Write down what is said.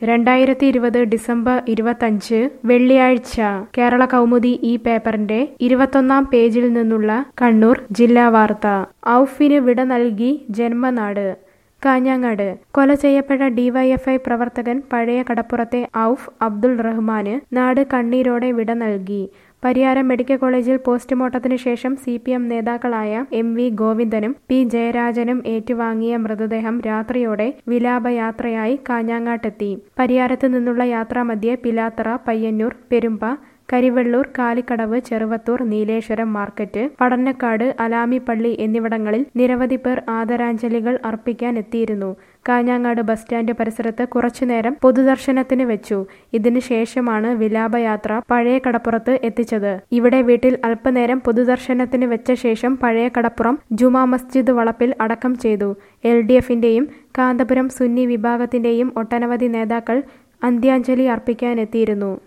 രണ്ടായിരത്തി ഇരുപത് ഡിസംബർ ഇരുപത്തഞ്ച് വെള്ളിയാഴ്ച കേരള കൗമുദി ഈ പേപ്പറിന്റെ ഇരുപത്തൊന്നാം പേജിൽ നിന്നുള്ള കണ്ണൂർ ജില്ലാ വാർത്ത ഔഫിന് വിട നൽകി ജന്മനാട് കാഞ്ഞങ്ങാട് കൊല ചെയ്യപ്പെട്ട ഡിവൈഎഫ്ഐ പ്രവർത്തകൻ പഴയ കടപ്പുറത്തെ ഔഫ് അബ്ദുൾ റഹ്മാന് നാട് കണ്ണീരോടെ വിട നൽകി പരിയാരം മെഡിക്കൽ കോളേജിൽ പോസ്റ്റ്മോർട്ടത്തിന് ശേഷം സി പി എം നേതാക്കളായ എം വി ഗോവിന്ദനും പി ജയരാജനും ഏറ്റുവാങ്ങിയ മൃതദേഹം രാത്രിയോടെ വിലാപയാത്രയായി കാഞ്ഞങ്ങാട്ടെത്തി പരിയാരത്ത് നിന്നുള്ള യാത്രാമധ്യേ പിലാത്തറ പയ്യന്നൂർ പെരുമ്പ കരിവെള്ളൂർ കാലിക്കടവ് ചെറുവത്തൂർ നീലേശ്വരം മാർക്കറ്റ് പടന്നക്കാട് അലാമിപ്പള്ളി എന്നിവിടങ്ങളിൽ നിരവധി പേർ ആദരാഞ്ജലികൾ അർപ്പിക്കാൻ എത്തിയിരുന്നു കാഞ്ഞങ്ങാട് ബസ് സ്റ്റാൻഡ് പരിസരത്ത് കുറച്ചുനേരം പൊതുദർശനത്തിന് വെച്ചു ഇതിനു ശേഷമാണ് വിലാപയാത്ര പഴയ കടപ്പുറത്ത് എത്തിച്ചത് ഇവിടെ വീട്ടിൽ അല്പനേരം പൊതുദർശനത്തിന് വെച്ച ശേഷം പഴയ കടപ്പുറം ജുമാ മസ്ജിദ് വളപ്പിൽ അടക്കം ചെയ്തു എൽ ഡി എഫിന്റെയും കാന്തപുരം സുന്നി വിഭാഗത്തിന്റെയും ഒട്ടനവധി നേതാക്കൾ അന്ത്യാഞ്ജലി അർപ്പിക്കാനെത്തിയിരുന്നു